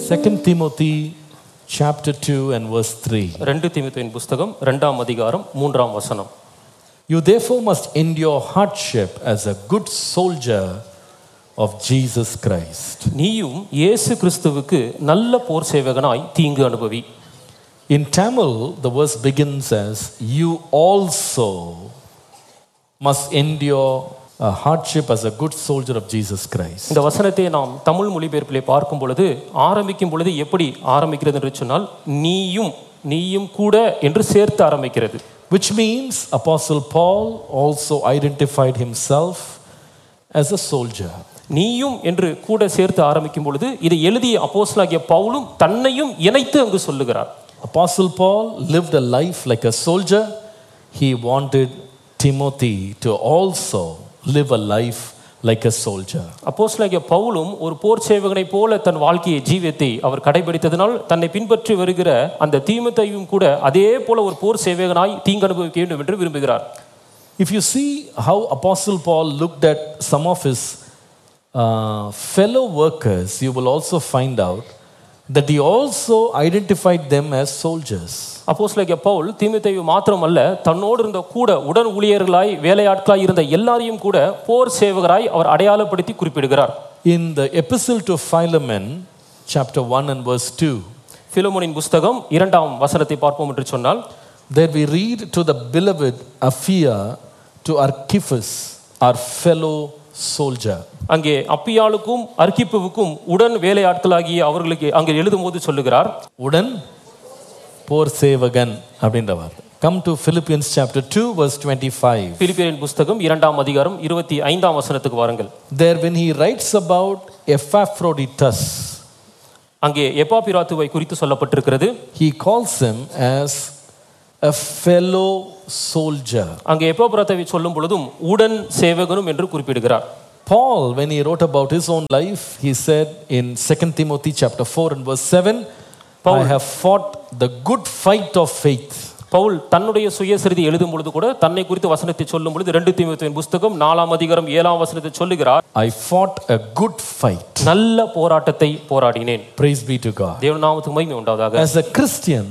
Second Timothy chapter 2 and verse 3. ரெண்டு தீமித்துவின் புஸ்தகம் ரெண்டாம் அதிகாரம் மூன்றாம் வசனம் You therefore must endure hardship as a good soldier of Jesus Christ. நீயும் இயேசு கிறிஸ்துவுக்கு நல்ல போர் சேவகனாய் தீங்கு அனுபவி In Tamil, the verse begins as You also must endure a hardship as a good soldier of Jesus Christ. இந்த வசனத்தை நாம் தமிழ் மொழிபெயர்ப்பிலே பார்க்கும் பொழுது ஆரம்பிக்கும் பொழுது எப்படி ஆரம்பிக்கிறது என்று சொன்னால் நீயும் நீயும் கூட என்று சேர்த்து ஆரம்பிக்கிறது Which means Apostle Paul also identified himself as a soldier. நீயும் என்று கூட சேர்த்து ஆரம்பிக்கும் பொழுது இதை எழுதிய அப்போஸ்தலனாகிய பவுலும் தன்னையும் இணைத்து அங்கு சொல்லுகிறார் Apostle Paul lived a life like a soldier. He wanted Timothy to also live a life like a soldier. அப்போஸ்தலனாகிய பவுலும் ஒரு போர் சேவகனைப் போல தன் வாழ்க்கையை ஜீவியத்தை அவர் கடைபிடித்ததனால் தன்னை பின்பற்றி வருகிற அந்த தீமத்தையும் கூட அதே போல ஒரு போர் சேவகனாய் தீங்கு அனுபவிக்க வேண்டும் என்று விரும்புகிறார் If you see how Apostle Paul looked at some of his uh, fellow workers, you will also find out that he also identified them as soldiers. அப்போஸ்தலனாகிய பவுல் தீமத்தையு மாத்திரமல்ல தன்னோடு இருந்த கூட உடன் ஊழியர்களாய் வேலையாட்களாய் இருந்த எல்லாரையும் கூட போர் சேவகராய் அவர் அடையாளப்படுத்தி குறிப்பிடுகிறார் In the epistle to Philemon, chapter 1 and verse 2, பிலோமோனின் புஸ்தகம் இரண்டாம் வசனத்தை பார்ப்போம் என்று சொன்னால் there we read to the beloved Aphia, to Archippus, our fellow soldier. அங்கே அப்பியாளுக்கும் அர்க்கிப்புவுக்கும் உடன் வேலையாட்களாகிய அவர்களுக்கு அங்கே எழுதும்போது சொல்லுகிறார் உடன் போர் சேவகன் அப்படின்ற வார்த்தை come to Philippians chapter two verse twenty five பிலிப்பியரின் புஸ்தகம் இரண்டாம் அதிகாரம் இருபத்தி ஐந்தாம் வசனத்துக்கு வாருங்கள் தேர் when he writes about Epaphroditus அங்கே எப்பாபிராத்துவை குறித்து சொல்லப்பட்டிருக்கிறது he calls him as a fellow soldier அங்கே எப்பாபிராத்துவை சொல்லும் பொழுதும் உடன் சேவகனும் என்று குறிப்பிடுகிறார் Paul when he wrote about his own life he said in 2 Timothy chapter 4 and verse 7 I have fought the good fight of faith Pavul தன்னுடைய சுயசரிதி எழுதும் பொழுது கூட தன்னை குறித்து வசனத்தை சொல்லும் பொழுது ரெண்டு தீமத்துவின் புஸ்தகம் நாலாம் அதிகாரம் ஏழாம் வசனத்தை சொல்லுகிறார் I fought a good fight நல்ல போராட்டத்தை போராடினேன் praise be to God தேவநாமத்துக்கு மகிமை உண்டாவதாக As a Christian,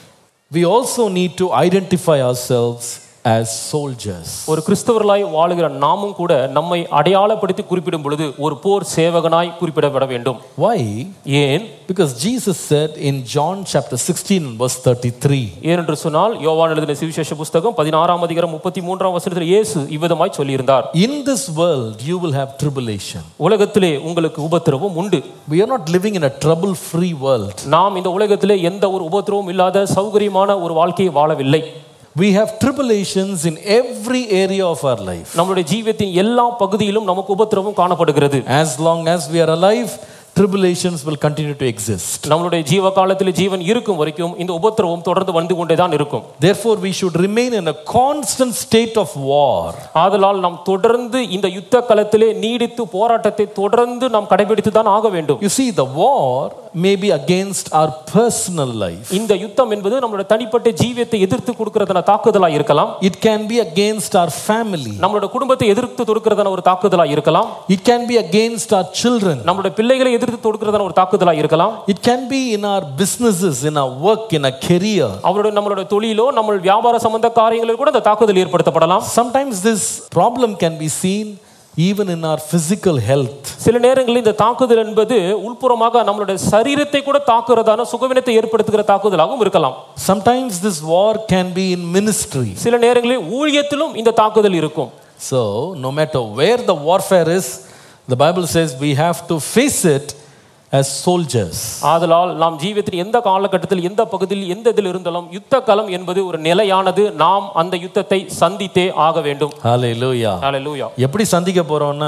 we also need to identify ourselves as soldiers. ஒரு கிறிஸ்தவர்களாய் வாழுகிற நாமும் கூட நம்மை அடையாளப்படுத்தி குறிப்பிடும் பொழுது ஒரு போர் சேவகனாய் குறிப்பிடப்பட வேண்டும் Why? ஏன் Because Jesus said in John chapter 16 and verse 33, ஏனென்று சொன்னால் யோவான் எழுதின சுவிசேஷ புஸ்தகம் பதினாறாம் அதிகாரம் முப்பத்தி மூன்றாம் வசனத்தில் இயேசு இவ்விதமாய் சொல்லியிருந்தார் In this world you will have tribulation. உலகத்திலே உங்களுக்கு உபத்திரவம் உண்டு We are not living in a trouble free world. நாம் இந்த உலகத்திலே எந்த ஒரு உபத்திரவம் இல்லாத சௌகரியமான ஒரு வாழ்க்கையை வாழவில்லை We have tribulations in every area of our life. நம்மளுடைய ஜீவியத்தின் எல்லா பகுதியிலும் நமக்கு உபத்திரவம் காணப்படுகிறது As long as we are alive, tribulations will continue to exist. நம்மளுடைய ஜீவ காலத்தில் ஜீவன் இருக்கும் வரைக்கும் இந்த உபத்திரவம் தொடர்ந்து வந்து கொண்டே தான் இருக்கும் Therefore, we should remain in a constant state of war. ஆதலால் நாம் தொடர்ந்து இந்த யுத்த களத்திலே நீடித்து போராட்டத்தை தொடர்ந்து நாம் கடைபிடித்து தான் ஆக வேண்டும் You see, the war may be against our personal life. இந்த யுத்தம் என்பது நம்மளோட தனிப்பட்ட ஜீவியத்தை எதிர்த்து கொடுக்கறதான தாக்குதலா இருக்கலாம் It can be against our family. நம்மளோட குடும்பத்தை எதிர்த்து தொடுக்கிறதான ஒரு தாக்குதலா இருக்கலாம் It can be against our children. நம்மளோட பிள்ளைகளை எதிர்த்து தொடுக்கிறதான ஒரு தாக்குதலா இருக்கலாம் It can be in our businesses, in our work, in our career. அவருடைய நம்மளோட தொழிலோ நம்ம வியாபார சம்பந்த காரியங்களில் கூட இந்த தாக்குதல் ஏற்படுத்தப்படலாம் Sometimes this problem can be seen even in our physical health. சில நேரங்களில் இந்த தாக்குதல் என்பது உள்புறமாக நம்மளுடைய சரீரத்தை கூட தாக்குறதான சுகவினத்தை ஏற்படுத்துகிற தாக்குதலாகவும் இருக்கலாம் Sometimes this war can be in ministry. சில நேரங்களில் ஊழியத்திலும் இந்த தாக்குதல் இருக்கும் So, no matter where the warfare is, the Bible says we have to face it as soldiers. ஆதலால் நாம் ஜீவியத்தின் எந்த காலகட்டத்தில் எந்த பகுதியில் எந்த இதில் இருந்தாலும் யுத்த களம் என்பது ஒரு நிலையானது நாம் அந்த யுத்தத்தை சந்தித்தே ஆக வேண்டும் Hallelujah. ஹalleluya எப்படி சந்திக்க போறோம்னா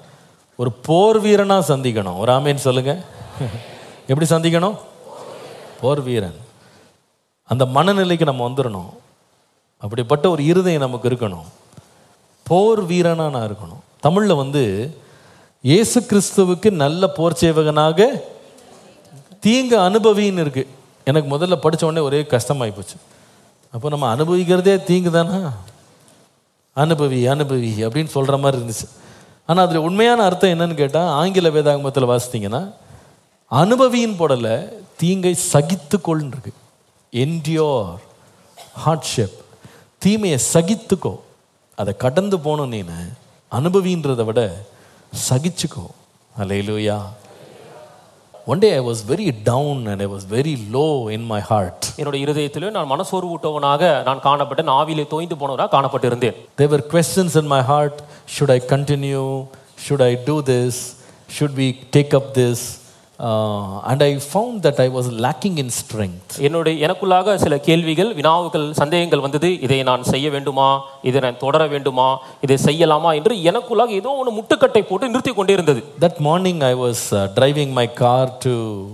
ஒரு போர் வீரனா சந்திக்கணும் ஒரு ஆமேன்னு சொல்லுங்க எப்படி சந்திக்கணும் போர் வீரன் அந்த மனநிலைக்கு நம்ம வந்துடணும் அப்படிப்பட்ட ஒரு இருதயம் நமக்கு இருக்கணும் போர் வீரனா நான் இருக்கணும் தமிழ்ல வந்து இயேசு கிறிஸ்துவுக்கு நல்ல போர் சேவகனாக தீங்கு அனுபவின்னு இருக்கு எனக்கு முதல்ல படிச்ச உடனே ஒரே கஷ்டமாயி போச்சு அப்போ நம்ம அனுபவிக்கிறதே தீங்கு தானா அனுபவி அனுபவி அப்படின்னு சொல்கிற மாதிரி இருந்துச்சு ஆனால் அதில் உண்மையான அர்த்தம் என்னன்னு கேட்டால் ஆங்கில வேதாகமத்தில் வாசித்தீங்கன்னா அனுபவியின் போடல தீங்கை சகித்துக்கொள்னு இருக்கு என்டியோர் ஹார்ட்ஷிப் தீமையை சகித்துக்கோ அதை கடந்து போகணும் நீனு அனுபவின்றதை விட சகிச்சுக்கோ hallelujah one day I was very down and I was very low in my heart என்னுடைய இருதயத்திலே நான் மனசோர்வூட்டவனாக நான் காணப்பட்டேன் ஆவிலே தோய்ந்து போனவனாக காணப்பட்டிருந்தேன் There were questions in my heart should I continue? Should I do this? Should we take up this? Uh, and I found that I was lacking in strength. என்னுடைய எனக்குள்ளாக சில கேள்விகள் வினாவுகள் சந்தேகங்கள் வந்தது இதை நான் செய்ய வேண்டுமா இதை நான் தொடர வேண்டுமா இதை செய்யலாமா என்று எனக்குள்ளாக ஏதோ ஒன்று முட்டுக்கட்டை போட்டு நிறுத்தி கொண்டே இருந்தது That morning, I was uh, driving my car to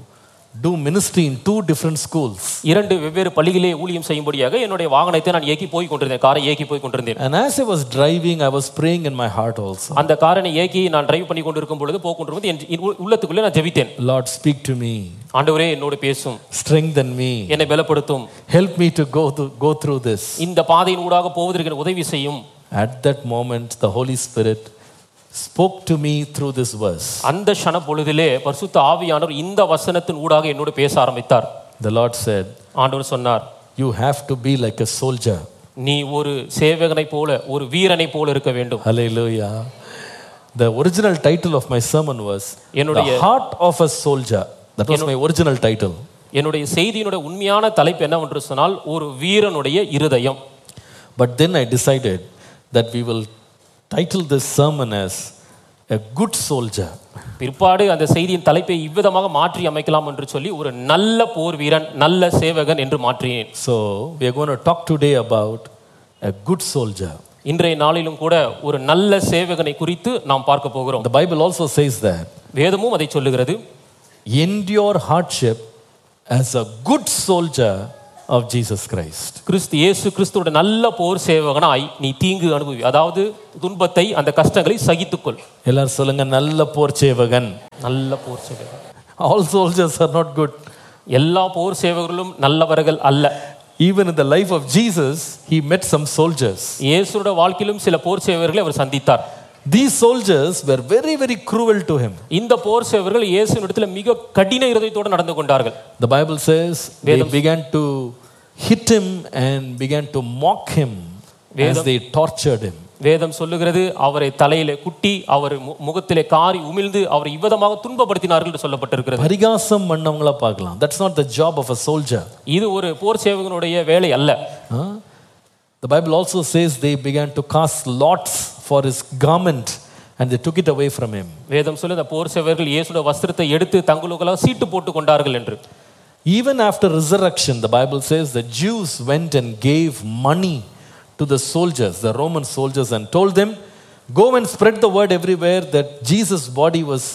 do ministry in two different schools. இரண்டு வெவ்வேறு பள்ளிகளே ஊழியம் செய்யும்படியாக என்னுடைய வாகனத்தை நான் இயக்கி போய் கொண்டிருந்தேன் காரை இயக்கி போய் கொண்டிருந்தேன் And as I was driving, I was praying in my heart also அந்த காரனை இயக்கி நான் டிரைவ் பண்ணி கொண்டிருக்கும் பொழுது போய் கொண்டிருக்கும் என் உள்- உள்ளத்துக்குள்ளே நான் ஜெபித்தேன் Lord, speak to me, ஆண்டவரே என்னோடு பேசும் strengthen me, என்னை பலப்படுத்தும் help me to go, th- go through this. இந்த பாதையின் ஊடாக போவதற்கு எனக்கு உதவி செய்யும் At that moment, the Holy Spirit spoke to me through this verse. அந்த க்ஷண பொழுதிலே பரிசுத்த ஆவியானவர் இந்த வசனத்தின் ஊடாக என்னோடு பேச ஆரம்பித்தார் The Lord said, ஆண்டவர் சொன்னார் You have to be like a soldier. நீ ஒரு சேவகனை போல ஒரு வீரனை போல இருக்க வேண்டும் Hallelujah. The original title of my sermon was என்னுடைய The Heart of a Soldier. That was my original title. என்னுடைய செய்தியினுடைய உண்மையான தலைப்பு என்னவென்று சொன்னால் ஒரு வீரனுடைய இருதயம் But then I decided that we will title this sermon as A Good Soldier. பிற்பாடு அந்த செய்தியின் தலைப்பை இவ்விதமாக மாற்றி அமைக்கலாம் என்று சொல்லி ஒரு நல்ல போர் வீரன் நல்ல சேவகன் என்று மாற்றினேன் So we are going to talk today about a good soldier. இன்றைய நாளிலும் கூட ஒரு நல்ல சேவகனை குறித்து நாம் பார்க்க போகிறோம் The Bible also says that வேதமும் அதை சொல்லுகிறது endure hardship as a good soldier of Jesus Christ. கிறிஸ்து இயேசு கிறிஸ்துவோட நல்ல போர் சேவகனாய் நீ தீங்கு அனுபவி அதாவது துன்பத்தை அந்த கஷ்டங்களை சகித்துக்கொள் எல்லாரும் சொல்லுங்க நல்ல போர் சேவகன் நல்ல போர் சேவகன் All soldiers are not good. எல்லா போர் சேவகர்களும் நல்லவர்கள் அல்ல Even in the life of Jesus, he met some soldiers. இயேசுவோட வாழ்க்கையிலும் சில போர் சேவகர்களை அவர் சந்தித்தார் These soldiers were very, very cruel to him. இந்த போர் சேவர்கள் இயேசுவிடத்தில் மிக கடின இருதயத்தோடு நடந்து கொண்டார்கள் The Bible says they began to hit him and began to mock him as they tortured him. வேதம் சொல்லுகிறது அவரை தலையிலே குட்டி அவர் மு- முகத்திலே காரி உமிழ்ந்து அவரை இவ்விதமாக துன்பப்படுத்தினார்கள் என்று சொல்லப்பட்டிருக்கிறது பரிகாசம் பண்ணவங்களா பார்க்கலாம் that's not the job of a soldier இது ஒரு போர் சேவகனுடைய வேலை அல்ல The Bible also says they began to cast lots for his garment and they took it away from him. வேதம் சொல்லு இந்த போர் சேவகர்கள் இயேசுட வஸ்திரத்தை எடுத்து தங்களுக்கெல்லாம் சீட்டு போட்டு கொண்டார்கள் என்று Even after resurrection, the Bible says the Jews went and gave money to the soldiers, the Roman soldiers, and told them, Go and spread the word everywhere that Jesus' body was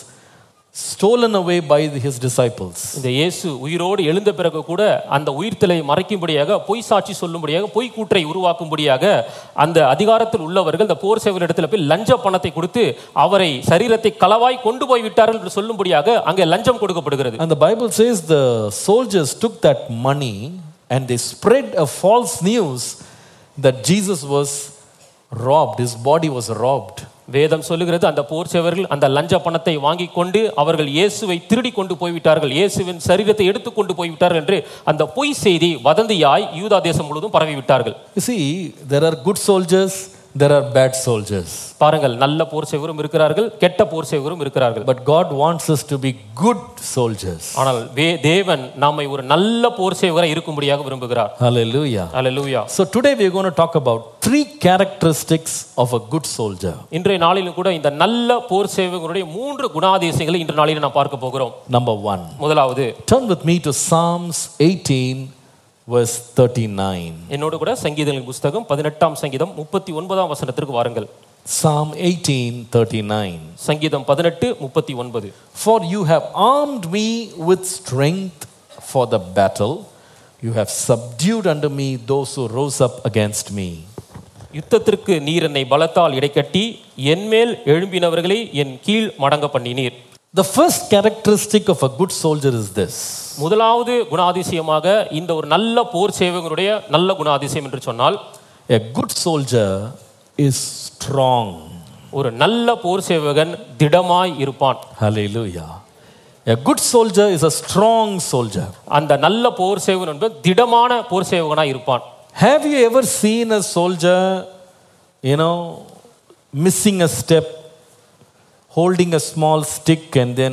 stolen away by his disciples. இந்த இயேசு உயிரோடு எழுந்த பிறகு கூட அந்த உயிர்த்தலை மறைக்கும்படியாக பொய் சாட்சி சொல்லும்படியாக பொய் கூற்றை உருவாக்கும்படியாக அந்த அதிகாரத்தில் உள்ளவர்கள் இந்த போர் சேவரிடத்தில் போய் லஞ்ச பணத்தை கொடுத்து அவரை சரீரத்தை களவாய் கொண்டு போய் விட்டார்கள் என்று சொல்லும்படியாக அங்கே லஞ்சம் கொடுக்கப்படுகிறது And the Bible says the soldiers took that money and they spread a false news that Jesus was robbed, his body was robbed. வேதம் சொல்லுகிறது அந்த போர் சேவர்கள் அந்த லஞ்ச பணத்தை வாங்கி கொண்டு அவர்கள் இயேசுவை திருடி கொண்டு போய்விட்டார்கள் இயேசுவின் சரீரத்தை எடுத்து கொண்டு போய்விட்டார்கள் என்று அந்த பொய் செய்தி வதந்தியாய் யூதா தேசம் முழுவதும் பரவி விட்டார்கள் You see, there are good soldiers, there are bad soldiers. பாருங்கள் நல்ல போர் சேவரும் இருக்கிறார்கள் கெட்ட போர் சேவரும் இருக்கிறார்கள் But God wants us to be good soldiers. ஆனால் வே- தேவன் நம்மை ஒரு நல்ல போர் சேவகராய் இருக்கும்படியாக விரும்புகிறார் Hallelujah. Hallelujah So today we are going to talk about three characteristics of a good soldier. இன்றைய நாளிலும் கூட இந்த நல்ல போர் சேவகருடைய மூன்று குணாதிசயங்களை இன்று நாளில் நாம் பார்க்க போகிறோம் Number one, முதலாவது turn with me to Psalms 18, verse 39. என்னோடு கூட சங்கீதங்களின் புஸ்தகம் பதினெட்டாம் சங்கீதம் முப்பத்தி ஒன்பதாம் வசனத்திற்கு வாருங்கள் Psalm 18, 39. சங்கீதம் பதினெட்டு முப்பத்தி ஒன்பது For you have armed me with strength for the battle. You have subdued unto me those who rose up against me. யுத்தத்திற்கு நீர் என்னை பலத்தால் இடைக்கட்டி என்மேல் எழும்பினவர்களை என் கீழ் மடங்க பண்ணினீர் The first characteristic of a good soldier is this முதலாவது குணாதிசயமாக இந்த ஒரு நல்ல போர் சேவகனுடைய நல்ல குணாதிசயம் என்று சொன்னால் a good soldier is strong. ஒரு நல்ல போர் சேவகன் திடமாய் இருப்பான் Hallelujah. A good soldier is a strong soldier. அந்த நல்ல போர் சேவகன் என்பது திடமான போர் சேவகனா இருப்பான் Have you ever seen a soldier, you know, missing a step, holding a small stick, and then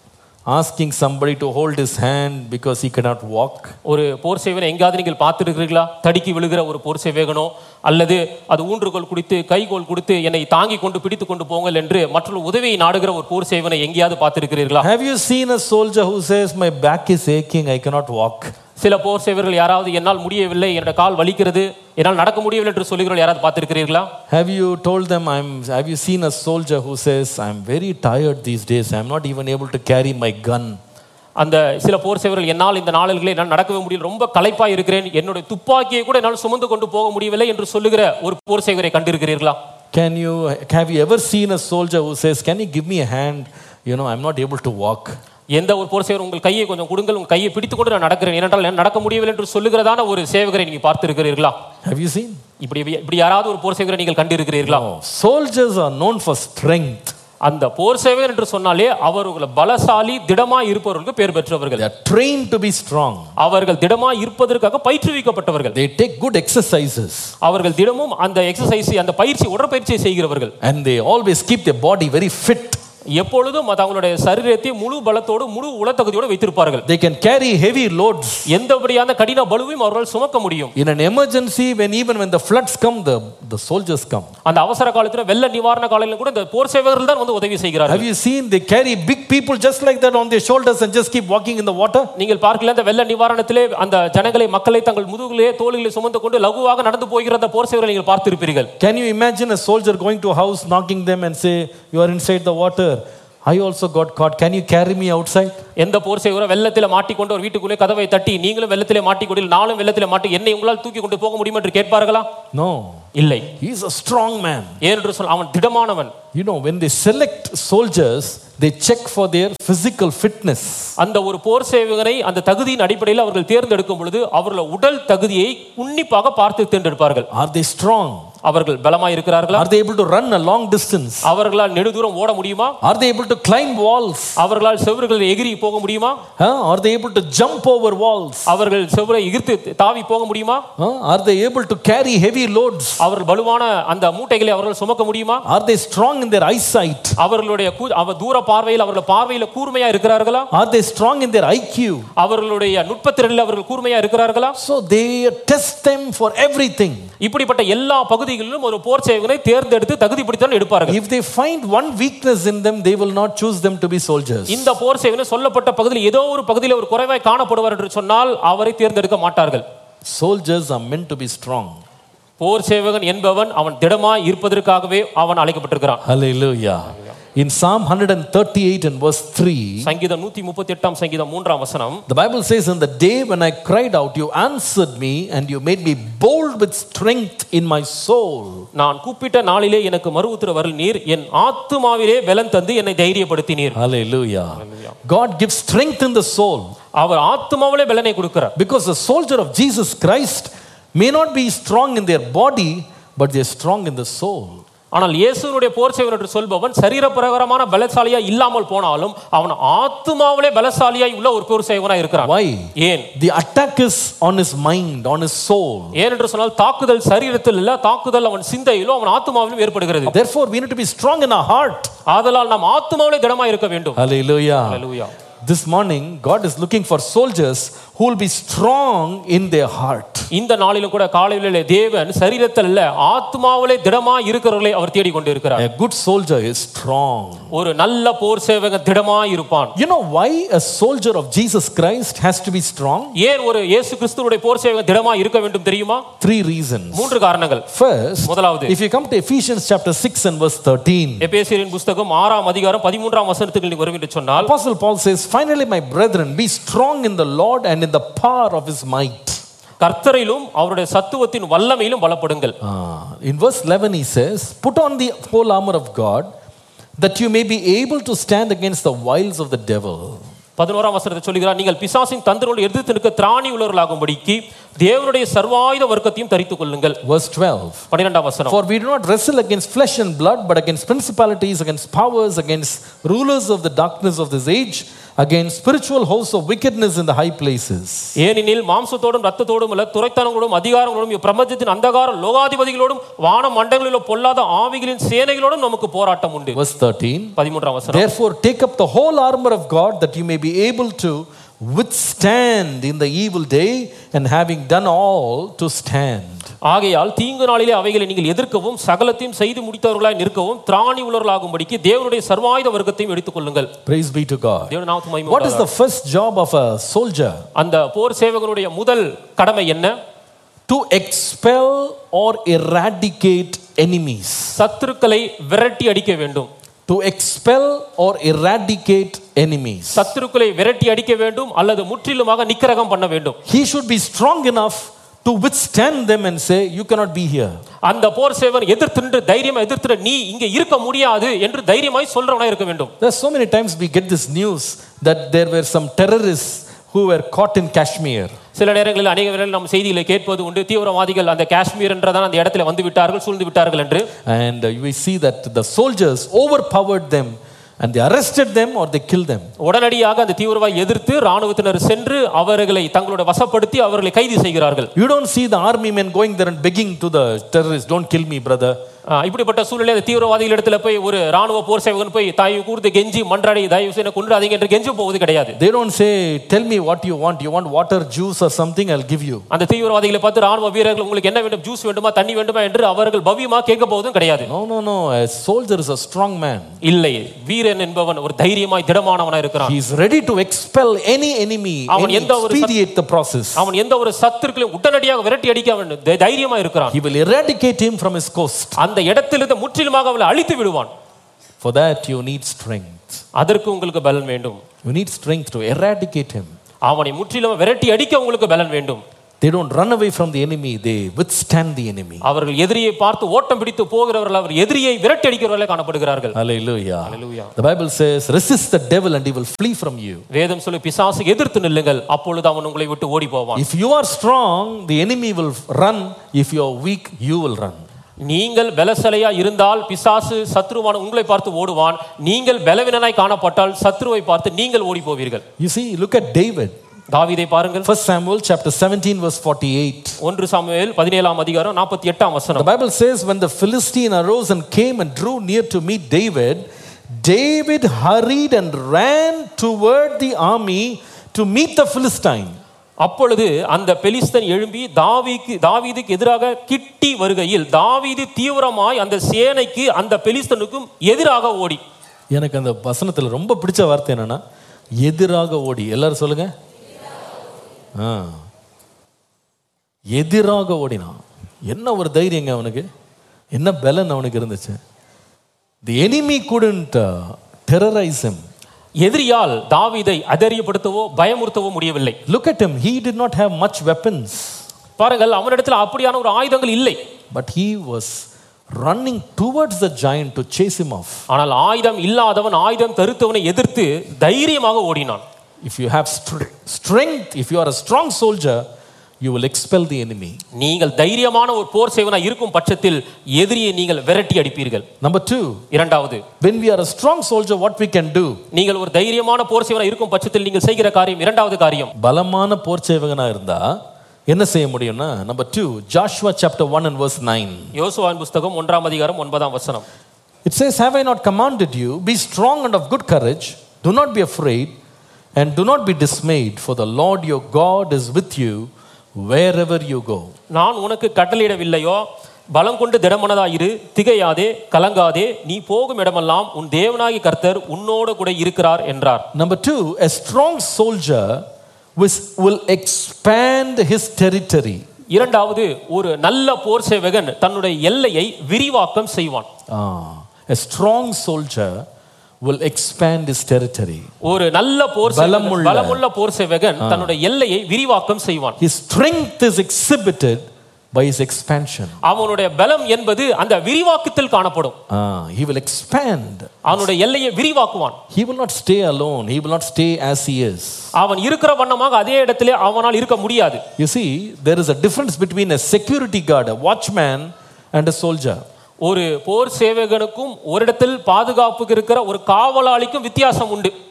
asking somebody to hold his hand because he cannot walk? ஒரு போர் சேவனை எங்காவது நீங்கள் பார்த்துருக்கிறீர்களா தடுக்கி விழுகிற ஒரு போர் சேவகனோ அல்லது அது ஊன்றுகோல் குடித்து கைகோல் கொடுத்து என்னை தாங்கி கொண்டு பிடித்து கொண்டு போங்கள் என்று மற்றொரு உதவியை நாடுகிற ஒரு போர் சேவனை எங்கேயாவது பார்த்திருக்கிறீர்களா Have you seen a soldier who says, My back is aching, I cannot walk? சில போர் சேவர்கள் யாராவது என்னால் முடியவில்லை என்னோட கால் வலிக்கிறது என்னால் நடக்க முடியவில்லை என்று சொல்லுகிறவர்கள் யாராவது பார்த்திருக்கிறீர்களா Have you told them, I'm, have you seen a soldier who says, I'm very tired these days, I'm not even able to carry my gun? அந்த சில போர் சேவர்கள் என்னால் இந்த நாளில்களை என்னால் நடக்கவே முடியல ரொம்ப களைப்பா இருக்கிறேன் என்னுடைய துப்பாக்கியை கூட என்னால் சுமந்து கொண்டு போக முடியவில்லை என்று சொல்லுகிற ஒரு போர் சேவரை கண்டிருக்கிறீர்களா Can you, have you ever seen a soldier who says, Can you give me a hand? You know, I'm not able to walk. எந்த ஒரு போர் சேவர் உங்கள் கையை கொஞ்சம் கொடுங்கள் உங்கள் கையை பிடித்து கொண்டு நான் நடக்கிறேன் ஏனென்றால் என்னால் நடக்க முடியவில்லை என்று சொல்லுகிறதான ஒரு சேவகரை நீங்க பார்த்திருக்கிறீர்களா Have you seen? இப்படி இப்படி யாராவது ஒரு போர் சேவகரை நீங்கள் கண்டிருக்கிறீர்களா No. Soldiers are known for strength. அந்த போர் சேவகர் என்று சொன்னாலே அவர்கள் பலசாலி திடமா இருப்பவர்களுக்கு பேர் பெற்றவர்கள் They are trained to be strong. அவர்கள் திடமா இருப்பதற்காக பயிற்றுவிக்கப்பட்டவர்கள் They take good exercises அவர்கள் தினமும் அந்த எக்ஸசைஸ் அந்த பயிற்சி உடற்பயிற்சியை செய்கிறவர்கள் and they always keep their body very fit. எப்பொழுதும் அது அவங்களுடைய சரீரத்தை முழு பலத்தோடு முழு உளத்தகுதியோடு வைத்திருப்பார்கள் They can carry heavy loads. எந்தபடியான கடின பலுவையும் அவர்கள் சுமக்க முடியும் In an emergency, when even when the floods come, the, the soldiers come. அந்த அவசர காலத்துல வெள்ள நிவாரண காலையில கூட இந்த போர் சேவகர்கள் தான் வந்து உதவி செய்கிறார்கள் Have you seen they carry big people just like that on their shoulders and just keep walking in the water? நீங்கள் பார்க்கல அந்த வெள்ள நிவாரணத்திலே அந்த ஜனங்களை மக்களை தங்கள் முதுகிலே தோள்களை சுமந்து கொண்டு லகுவாக நடந்து போகிற அந்த போர் சேவர்களை நீங்கள் பார்த்திருப்பீர்கள் Can you imagine a soldier going to a house, knocking them and say, You are inside the water. I also got caught. Can you carry me outside? எந்த போர் சேவரோ வெள்ளத்திலே மாட்டிக்கொண்டு ஒரு வீட்டுக்குள்ளே கதவை தட்டி நீங்களும் வெள்ளத்திலே மாட்டிக்கொண்டு நானும் வெள்ளத்திலே மாட்டி என்னை உங்களால் தூக்கி கொண்டு போக முடியும் என்று கேட்பார்களா No. இல்லை He is a strong man. ஏனென்று சொன்ன அவன் திடமானவன் You know, when they select soldiers, they check for their physical fitness. அந்த ஒரு போர் சேவகனை அந்த தகுதியின் அடிப்படையில் அவர்கள் தேர்ந்தெடுக்கும் பொழுது அவர்கள் உடல் தகுதியை உன்னிப்பாக பார்த்து தேர்ந்தெடுப்பார்கள் Are they strong? அவர்கள் பலமாய் இருக்கிறார்களா Are they able to run a long distance? அவர்களால் நெடுதூரம் ஓட முடியுமா Are they able to climb walls? அவர்களால் செவர்கள் எகிரி போக முடியுமா Huh? Are they able to jump over walls? அவர்கள் செவரை எகிர்த்து தாவி போக முடியுமா Huh? Are they able to carry heavy loads? அவர்கள் பலுவான அந்த மூட்டைகளை அவர்கள் சுமக்க முடியுமா Are they strong in their eyesight? அவர்களுடைய கூ- அவ தூர பார்வையில் அவர்கள் பார்வையில கூர்மையா இருக்கிறார்களா Are they strong in their IQ? அவர்களுடைய நுட்பத்திறனில் அவர்கள் கூர்மையா இருக்கிறார்களா So they test them for everything. இப்படிப்பட்ட எல்லா பகுதிகளிலும் ஒரு போர் சேவகனை தேர்ந்தெடுத்து தகுதிப்படுத்தான் எடுப்பார்கள் If they find one weakness in them, they will not choose them to be soldiers. இந்த போர் சேவனை சொல்லப்பட்ட பகுதியில் ஏதோ ஒரு பகுதியில் ஒரு குறைவாய் காணப்படுவார் என்று சொன்னால் அவரை தேர்ந்தெடுக்க மாட்டார்கள் Soldiers are meant to be strong. போர் சேவகன் என்பவன் அவன் திடமாய் இருப்பதற்காகவே அவன் அழைக்கப்பட்டிருக்கிறான் Hallelujah. In Psalm 138 and verse 3, சங்கீதம் நூத்தி முப்பத்தி எட்டாம் சங்கீதம் மூன்றாம் வசனம் the Bible says, In the day when I cried out, you answered me and you made me bold with strength in my soul. நான் கூப்பிட்ட நாளிலே எனக்கு மறு உத்தரவருள் நீர் என் ஆத்துமாவிலே பலன் தந்து என்னை தைரியப்படுத்தினீர் Hallelujah. God gives strength in the soul அவர் ஆத்துமாவிலே பலனை கொடுக்கிறார் because the soldier of Jesus Christ may not be strong in their body, but they're strong in the soul. ஆனால் இயேசுனுடைய போர் சேவன் என்று சொல்பவன் சரீர பிரகாரமான பலசாலியா இல்லாமல் போனாலும் அவன் ஆத்துமாவிலே பலசாலியாய் உள்ள ஒரு போர் சேவனா இருக்கிறான் Why? ஏன் The attack is on his mind, on his soul. ஏனென்று சொன்னால் தாக்குதல் சரீரத்தில் இல்ல தாக்குதல் அவன் சிந்தையிலும் அவன் ஆத்துமாவிலும் ஏற்படுகிறது Therefore, we need to be strong in our heart. ஆதலால் நாம் ஆத்துமாவிலே திடமா இருக்க வேண்டும் Hallelujah. Hallelujah. This morning, God is looking for soldiers who will be strong in their heart. இந்த நாளிலும் கூட காலையிலே தேவன் சரீரத்தில் இல்ல ஆத்மாவிலே திடமா இருக்கிறவர்களை அவர் தேடிக் கொண்டு இருக்கிறார் A good soldier is strong. ஒரு நல்ல போர் சேவகன் திடமா இருப்பான் You know why a soldier of Jesus Christ has to be strong? ஏன் ஒரு இயேசு கிறிஸ்துவுடைய போர் சேவகன் திடமா இருக்க வேண்டும் தெரியுமா Three reasons. மூன்று காரணங்கள் First, முதலாவது if you come to Ephesians chapter 6 and verse 13, எபேசியரின் புஸ்தகம் ஆறாம் அதிகாரம் பதிமூன்றாம் வசனத்துக்கு நீ வரும் என்று சொன்னால் Apostle Paul says, Finally, my brethren, be strong in the Lord and in the power of his might. கர்த்தரிலும் அவருடைய சத்துவத்தின் வல்லமையிலும் பலப்படுங்கள் Ah, in verse 11, he says, Put on the whole armor of God that you may be able to stand against the wiles of the devil. பதினோராம் வசனத்தை சொல்லுகிறார் நீங்கள் பிசாசின் தந்திரோடு எதிர்த்து நிற்க திராணி உள்ளவர்களாகும்படிக்கு தேவனுடைய சர்வாயுத வர்க்கத்தையும் தரித்துக் கொள்ளுங்கள் Verse 12. பன்னிரெண்டாம் வசனம் For we do not wrestle against flesh and blood, but against principalities, against powers, against rulers of the darkness of this age, against spiritual hosts of wickedness in the high places. ஏனெனில் மாம்சத்தோடும் ரத்தத்தோடும் அல்ல துரைத்தனங்களோடும் அதிகாரங்களோடும் இப்பிரபஞ்சத்தின் அந்தகார லோகாதிபதிகளோடும் வான மண்டங்களில் உள்ள பொல்லாத ஆவிகளின் சேனைகளோடும் நமக்கு போராட்டம் உண்டு Verse 13. பதிமூன்றாம் வசனம் Therefore, take up the whole armor of God that you may be able to withstand in the evil day and having done all to stand. ஆகையால் தீங்கு நாளிலே அவைகளை நீங்கள் எதிர்க்கவும் சகலத்தையும் செய்து முடித்தவர்களாய் நிற்கவும் திராணி உள்ளவர்களாகும்படிக்கு தேவனுடைய சர்வாயுத வர்க்கத்தையும் எடுத்துக் கொள்ளுங்கள் Praise be to God. தேவன் நாமத்து மகிமை What is the first job of a soldier? அந்த போர் சேவகனுடைய முதல் கடமை என்ன To expel or eradicate enemies. சத்துருக்களை விரட்டி அடிக்க வேண்டும் To expel or eradicate enemies. சத்துருக்களை விரட்டி அடிக்க வேண்டும் அல்லது முற்றிலுமாக நிக்கிரகம் பண்ண வேண்டும் He should be strong enough to withstand them and say, You cannot be here. அந்த போர் சேவன் எதிர்த்து நின்று தைரியமா எதிர்த்து நீ இங்க இருக்க முடியாது என்று தைரியமாய் சொல்றவனா இருக்க வேண்டும் There's so many times we get this news that there were some terrorists who were caught in Kashmir. சில நேரங்களில் அநேக வேளைகளில் நாம் செய்திகளை கேட்பது உண்டு தீவிரவாதிகள் அந்த காஷ்மீர் என்றதான் அந்த இடத்துல வந்து விட்டார்கள் சூழ்ந்து விட்டார்கள் என்று And uh, we see that the soldiers overpowered them and they arrested them or they killed them. உடனடியாக அந்த தீவிரவாதி எதிர்த்து ராணுவத்தினர் சென்று அவர்களை தங்களோட வசப்படுத்தி அவர்களை கைது செய்கிறார்கள் You don't see the army men going there and begging to the terrorists, Don't kill me, brother. ஆ, இப்படிப்பட்ட சூழ்நிலை அந்த தீவிரவாதிகள் இடத்துல போய் ஒரு ராணுவ போர் சேவகன் போய் தாய் கூர்ந்து கெஞ்சி மன்றாடி தயவு செய்து கொன்றாதீங்க என்று கெஞ்சி போவது கிடையாது They don't say, Tell me what you want. You want water, juice, or something, I'll give you. அந்த தீவிரவாதிகளை பார்த்து ராணுவ வீரர்கள் உங்களுக்கு என்ன வேண்டும் ஜூஸ் வேண்டுமா தண்ணி வேண்டுமா என்று அவர்கள் பவ்யமா கேட்க போவதும் கிடையாது No, no, no. A soldier is a strong man. இல்லை வீரன் என்பவன் ஒரு தைரியமாய் திடமானவனா இருக்கிறான் He is ready to expel any enemy அவன் and எந்த ஒரு சத்- expedite the process. அவன் எந்த ஒரு சத்துருக்களையும் உடனடியாக விரட்டி அடிக்க அவன் தை- தைரியமா இருக்கிறான் He will eradicate him from his coast. அந்த இடத்திலிருந்து முற்றிலுமாக அவளை அழித்து விடுவான் For that, you need strength. அதற்கு உங்களுக்கு பலன் வேண்டும் You need strength to eradicate him. அவனை முற்றிலும் விரட்டி அடிக்க உங்களுக்கு பலன் வேண்டும் They don't run away from the enemy, they withstand the enemy. அவர்கள் எதிரியை பார்த்து ஓட்டம் பிடித்து போகிறவர்கள் அவர் எதிரியை விரட்டி அடிக்கிறவர்களே காணப்படுகிறார்கள் Hallelujah. Hallelujah. The Bible says, resist the devil and he will flee from you. வேதம் சொல்லி பிசாசு எதிர்த்து நில்லுங்கள் அப்பொழுது அவன் உங்களை விட்டு ஓடி போவான் If you are strong, the enemy will run. If you are weak, you will run. நீங்கள் பலசலையா இருந்தால் பிசாசு சத்ருவான உங்களை பார்த்து ஓடுவான் நீங்கள் பலவீனனாய் காணப்பட்டால் சத்ருவை பார்த்து நீங்கள் ஓடி போவீர்கள் You see, look at David. தாவீதை பாருங்கள் 1 Samuel chapter 17, verse 48. ஒன்று சாமுவேல் பதினேழாம் அதிகாரம் நாற்பத்தி எட்டாம் The வசனம் Bible says, when the Philistine arose and came and drew near to meet David, David hurried and ran toward the army to meet the Philistine. அப்பொழுது அந்த பெலிஸ்தன் எழும்பி தாவீக்கு தாவீதுக்கு எதிராக கிட்டி வருகையில் தாவீது தீவிரமாய் அந்த சேனைக்கு அந்த பெலிஸ்தனுக்கும் எதிராக ஓடி எனக்கு அந்த வசனத்தில் ரொம்ப பிடிச்ச வார்த்தை என்னன்னா எதிராக ஓடி எல்லாரும் சொல்லுங்க ஆ எதிராக ஓடினான் என்ன ஒரு தைரியங்க அவனுக்கு என்ன பலன் அவனுக்கு இருந்துச்சு தி enemy couldn't uh, terrorize him எதிரியால் தாவீதை அதரியப்படுத்தவோ பயமுறுத்தவோ முடியவில்லை look at him he did not have much weapons பாருங்கள் அவனிடத்தில் அப்படியான ஒரு ஆயுதங்கள் இல்லை but he was running towards the giant to chase him off ஆனால் ஆயுதம் இல்லாதவன் ஆயுதம் தருத்தவனை எதிர்த்து தைரியமாக ஓடினான் if you have str- strength if you are a strong soldier you will expel the enemy நீங்கள் தைரியமான ஒரு போர் சேவனா இருக்கும் பட்சத்தில் எதிரியை நீங்கள் விரட்டி அடிப்பீர்கள் number 2 இரண்டாவது when we are a strong soldier what we can do நீங்கள் ஒரு தைரியமான போர் சேவனா இருக்கும் பட்சத்தில் நீங்கள் செய்கிற காரியம் இரண்டாவது காரியம் பலமான போர் சேவகனா இருந்தா என்ன செய்ய முடியும்னா number two Joshua chapter one and verse nine யோசுவான் புஸ்தகம் ஒன்றாம் அதிகாரம் ஒன்பதாம் வசனம் it says have I not commanded you be strong and of good courage to not be afraid and do not be dismayed for the lord your god is with you wherever you go நான் உனக்கு கட்டளையிடவில்லையோ பலம் கொண்டு திடமனதாயிரு திகையாதே கலங்காதே நீ போகும் இடமெல்லாம் உன் தேவனாகி கர்த்தர் உன்னோடு கூட இருக்கிறார் என்றார் number two a strong soldier which will expand his territory இரண்டாவது ஒரு நல்ல போர் சேவகன் தன்னுடைய எல்லையை விரிவாக்கம் செய்வான் ah, a strong soldier will expand his territory ஒரு நல்ல போர் சேவகன், பலமுள்ள. பலமுள்ள போர் சேவகன் தன்னுடைய எல்லையை விரிவாக்கம் செய்வான் his strength is exhibited by his expansion அவனுடைய பலம் என்பது அந்த விரிவாக்கத்தில் காணப்படும் Ah, he will expand. அவனுடைய எல்லையை விரிவாக்குவான் He will not stay alone. He will not stay as he is. அவன் இருக்கிற வண்ணமாக அதே இடத்திலே அவனால் இருக்க முடியாது You see, there is a difference between a security guard, a watchman, and a soldier. ஒரு போர் சேவகனுக்கும் ஒரு இடத்தில் பாதுகாப்புக்கு இருக்கிற ஒரு காவலாளிக்கும் வித்தியாசம் உண்டு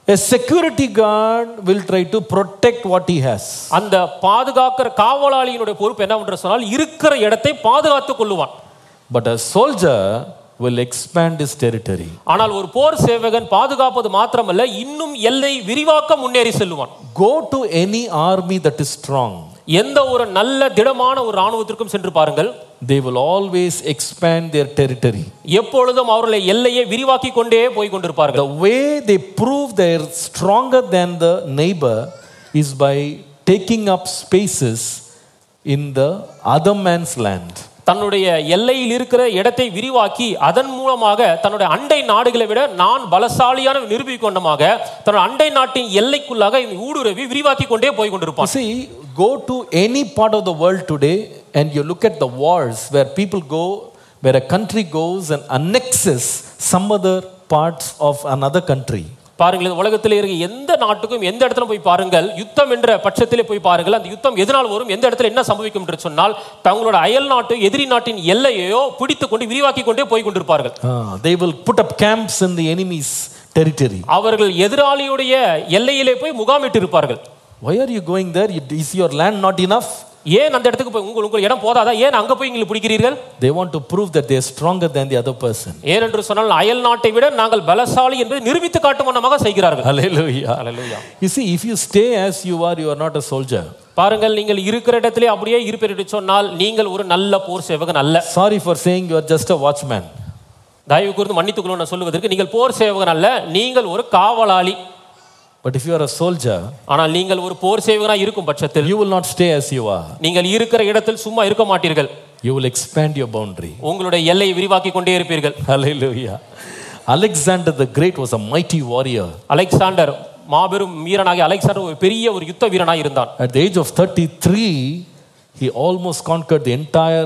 A security guard will try to protect what he has. அந்த பாதுகாக்கிற காவலாளியினுடைய பொறுப்பு என்னவென்று சொன்னால் இருக்கிற இடத்தை பாதுகாத்துக் கொள்ளுவான் But a soldier will expand his territory. ஆனால் ஒரு போர் சேவகன் பாதுகாப்பது மாத்திரமல்ல இன்னும் எல்லை விரிவாக்க முன்னேறி செல்லுவான் Go to any army that is strong. எந்த ஒரு நல்ல திடமான ஒரு ராணுவத்திற்கும் சென்று பாருங்கள் They will always expand their territory. எப்பொழுதும் அவர்களை எல்லையை விரிவாக்கி கொண்டே போய் கொண்டிருப்பார்கள் The way they prove they're stronger than the neighbor is by taking up spaces in the other man's land. தன்னுடைய எல்லையில் இருக்கிற இடத்தை விரிவாக்கி அதன் மூலமாக தன்னுடைய அண்டை நாடுகளை விட நான் பலசாலியான நிரூபிக்கொண்டமாக தன்னுடைய அண்டை நாட்டின் எல்லைக்குள்ளாக இந்த ஊடுருவி விரிவாக்கி கொண்டே போய் You கொண்டிருப்பான் see, go to any part of the world today and you look at the wars where people go, where a country goes and annexes some other parts of another country. பாருங்கள் இந்த உலகத்தில் இருக்க எந்த நாட்டுக்கும் எந்த இடத்துல போய் பாருங்கள் யுத்தம் என்ற பட்சத்திலே போய் பாருங்கள் அந்த யுத்தம் எதனால் வரும் எந்த இடத்துல என்ன சம்பவிக்கும் என்று சொன்னால் தங்களோட அயல் நாட்டு எதிரி நாட்டின் எல்லையையோ பிடித்துக் கொண்டு விரிவாக்கி கொண்டே போய் கொண்டிருப்பார்கள் Ah, they will put up camps in the enemy's territory. அவர்கள் எதிராளியுடைய எல்லையிலே போய் முகாமிட்டு இருப்பார்கள் Why are you going there? Is your land not enough? ஏன் அந்த இடத்துக்கு போய் உங்கள் உங்கள் இடம் போதாதா ஏன் அங்க போய் எங்களை பிடிக்கிறீர்கள் They want to prove that they are stronger than the other person. ஏனென்று சொன்னால் அயல் நாட்டை விட நாங்கள் பலசாலி என்பதை நிரூபித்து காட்டும் வண்ணமாக செய்கிறார்கள் Hallelujah. Hallelujah. You see, if you stay as you are, you are not a soldier. பாருங்கள் நீங்கள் இருக்கிற இடத்திலே அப்படியே இருப்பீர் என்று சொன்னால் நீங்கள் ஒரு நல்ல போர் சேவகன் அல்ல Sorry for saying you are just a watchman. தயவு கூர்ந்து மன்னித்துக்கொள்ள நான் சொல்லுவதற்கு நீங்கள் போர் சேவகன் அல்ல நீங்கள் ஒரு காவலாளி But if you are a soldier, ஆனால் நீங்கள் ஒரு போர் சேவகனாக இருக்கும் பட்சத்தில் you will not stay as you are. நீங்கள் இருக்கிற இடத்தில் சும்மா இருக்க மாட்டீர்கள் You will expand your boundary. உங்களுடைய எல்லையை விரிவாக்கி கொண்டே இருப்பீர்கள் Hallelujah. Alexander the Great was a mighty warrior. Alexander மாபெரும் வீரனாகி அலெக்சாண்டர் ஒரு பெரிய ஒரு யுத்த வீரனாக இருந்தான் At the age of 33, he almost conquered the entire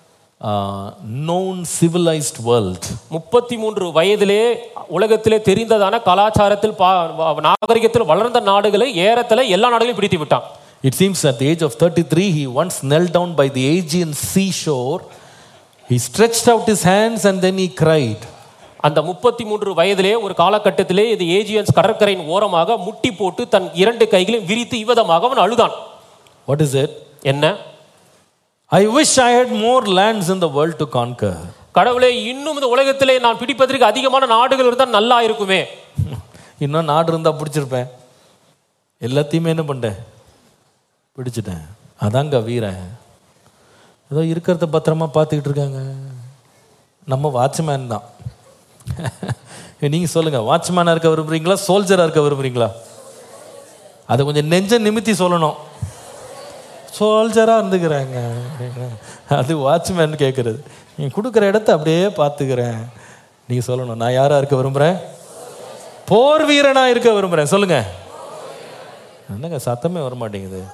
uh, known civilized world. முப்பத்தி மூன்று வயதிலே உலகத்திலே தெரிந்ததான கலாச்சாரத்தில் பா- வ- நாகரிகத்தில் வளர்ந்த நாடுகளை ஏறத்தில் எல்லா நாடுகளையும் பிடித்து விட்டான் It seems at the age of 33, he once knelt down by the Aegean seashore. He stretched out his hands and then he cried. அந்த முப்பத்தி மூன்று வயதிலே ஒரு காலகட்டத்திலே இது ஏஜியன்ஸ் கடற்கரையின் ஓரமாக முட்டி போட்டு தன் இரண்டு கைகளையும் விரித்து இவ்விதமாக அவன் அழுதான் What is it? என்ன I wish I had more lands in the world to conquer. கடவுளே இன்னும் இந்த உலகத்திலே நான் பிடிப்பதற்கு அதிகமான நாடுகள் இருந்தால் நல்லா இருக்குமே இன்னும் நாடு இருந்தால் பிடிச்சிருப்பேன் எல்லாத்தையுமே என்ன பண்ணிட்டேன் பிடிச்சிட்டேன் அதாங்க வீரன் ஏதோ இருக்கிறத பத்திரமா பார்த்துக்கிட்டு இருக்காங்க நம்ம வாட்ச்மேன் தான் நீங்கள் சொல்லுங்கள் வாட்ச்மேனாக இருக்க விரும்புறீங்களா சோல்ஜராக இருக்க விரும்புறீங்களா அதை கொஞ்சம் நெஞ்ச நிமித்தி சொல்லணும் சோல்ஜராக இருந்துக்கிறாங்க அது வாட்ச்மேன் கேட்குறது நீ கொடுக்குற இடத்த அப்படியே பார்த்துக்கிறேன் நீங்கள் சொல்லணும் நான் யாராக இருக்க விரும்புகிறேன் போர் வீரனாக இருக்க விரும்புகிறேன் சொல்லுங்க என்னங்க சத்தமே வர மாட்டேங்குது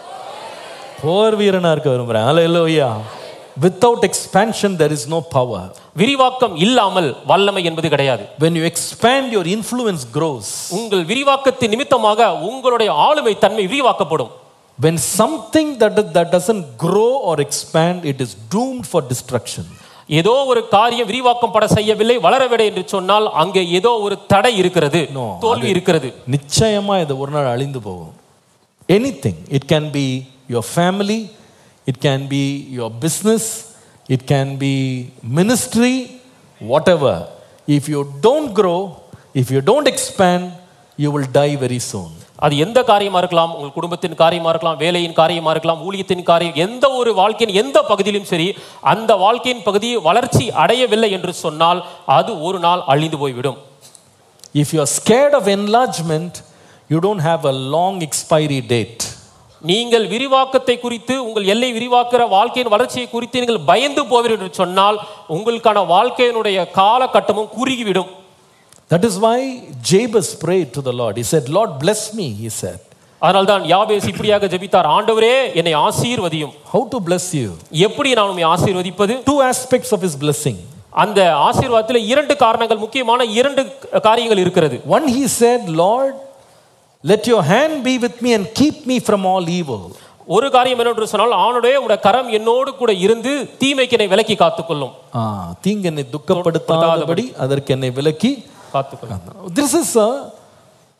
போர் வீரனாக இருக்க விரும்புகிறேன் அல்ல இல்லையா without expansion there is no power விரிவாக்கம் இல்லாமல் வல்லமை என்பது கிடையாது when you expand your influence grows உங்கள் விரிவாக்கத்தின் நிமித்தமாக உங்களுடைய ஆளுமை தன்மை விரிவாக்கப்படும் when something that that doesn't grow or expand it is doomed for destruction ஏதோ ஒரு காரியம் விரிவாக்கம் பட செய்யவில்லை வளரவில்லை என்று சொன்னால் அங்கே ஏதோ ஒரு தடை இருக்கிறது No, தோல்வி இருக்கிறது நிச்சயமா இது ஒரு நாள் அழிந்து போகும் anything it can be your family it can be your business it can be ministry whatever if you don't grow if you don't expand you will die very soon அது எந்த காரியமா இருக்கலாம் உங்கள் குடும்பத்தின் காரியமா இருக்கலாம் வேலையின் காரியமா இருக்கலாம் ஊழியத்தின் காரியம் எந்த ஒரு வாழ்க்கையின் எந்த பகுதியிலும் சரி அந்த வாழ்க்கையின் பகுதி வளர்ச்சி அடையவில்லை என்று சொன்னால் அது ஒரு நாள் அழிந்து போய்விடும் if you are scared of enlargement you don't have a long expiry date நீங்கள் விரிவாக்கத்தை குறித்து உங்கள் எல்லை விரிவாக்குற வாழ்க்கையின் வளர்ச்சியை குறித்து நீங்கள் பயந்து போவீர்கள் என்று சொன்னால் உங்களுக்கான வாழ்க்கையினுடைய காலகட்டமும் குறுகிவிடும் that is why Jabez prayed to the lord he said lord bless me he said அதனால்தான் யாபேஸ் இப்படியாக ஜெபித்தார் ஆண்டவரே என்னை ஆசீர்வதியும் how to bless you எப்படி நான் உண்மை ஆசீர்வதிப்பது two aspects of his blessing அந்த ஆசீர்வாதத்தில் இரண்டு காரணங்கள் முக்கியமான இரண்டு காரியங்கள் இருக்கிறது One, he said, Lord, let your hand be with me and keep me from all evil. ஒரு காரியம் என்னென்று சொன்னால் ஆணுடைய உடைய கரம் என்னோடு கூட இருந்து தீமைக்கு என்னை விலக்கி காத்துக்கொள்ளும் ஆ, தீங்கென்னை துக்கப்படுத்தாதபடி அதற்கு என்னை விலக்கி காத்துக்கொள்ளும் this is a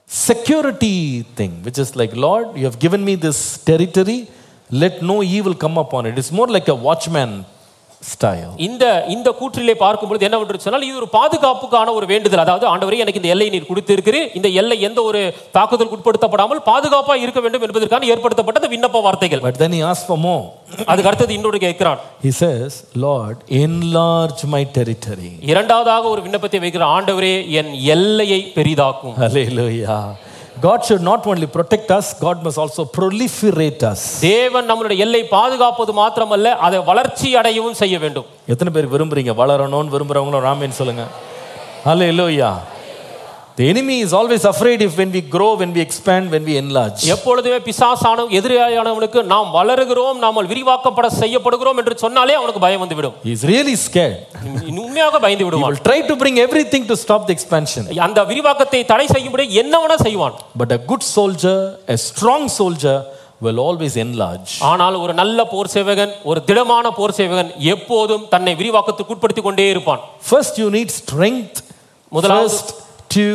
security thing, which is like, Lord, you have given me this territory, let no evil come upon it. It's more like a watchman style. இந்த இந்த கூற்றிலே பார்க்கும் பொழுது என்ன என்று சொன்னால் இது ஒரு பாதுகாப்புக்கான ஒரு வேண்டுதல் அதாவது ஆண்டவரே எனக்கு இந்த எல்லை நீர் கொடுத்திருக்கிறீ இந்த எல்லை எந்த ஒரு தாக்குதலுக்கு உட்படுத்தப்படாமல் பாதுகாப்பா இருக்க வேண்டும் என்பதற்கான ஏற்படுத்தப்பட்ட இந்த விண்ணப்ப வார்த்தைகள் But then he asks for more. அதுக்கு அடுத்தது இன்னொரு கேட்கிறான் He says, Lord, enlarge my territory. இரண்டாவதாக ஒரு விண்ணப்பத்தை வைக்கிற ஆண்டவரே என் எல்லையை பெரிதாக்கும் Hallelujah. God should not only protect us, God must also proliferate us. தேவன் நம்மளுடைய எல்லை பாதுகாப்பது மாத்திரமல்ல அதை வளர்ச்சி அடையவும் செய்ய வேண்டும் எத்தனை பேர் விரும்புறீங்க வளரணும்னு விரும்புறவங்களும் ராமேன்னு சொல்லுங்க Hallelujah. The enemy is always afraid if when we grow, when we expand, when we enlarge. எப்பொழுதுமே பிசாசான எதிரியானவனுக்கு நாம் வளருகிறோம் நாம் விரிவாக்கப்பட செய்யப்படுகிறோம் என்று சொன்னாலே அவனுக்கு பயம் வந்துவிடும் He is really scared. உண்மையாக பயந்து He விடுவான் will try to bring everything to stop the expansion. அந்த விரிவாக்கத்தை தடை செய்யும்படி என்ன வேணா செய்வான் But a good soldier, a strong soldier, will always enlarge. ஆனால் ஒரு நல்ல போர் சேவகன் ஒரு திடமான போர் சேவகன் எப்போதும் தன்னை விரிவாக்கத்துக்கு உட்படுத்தி கொண்டே இருப்பான் First, you need strength. முதலாவது- First, to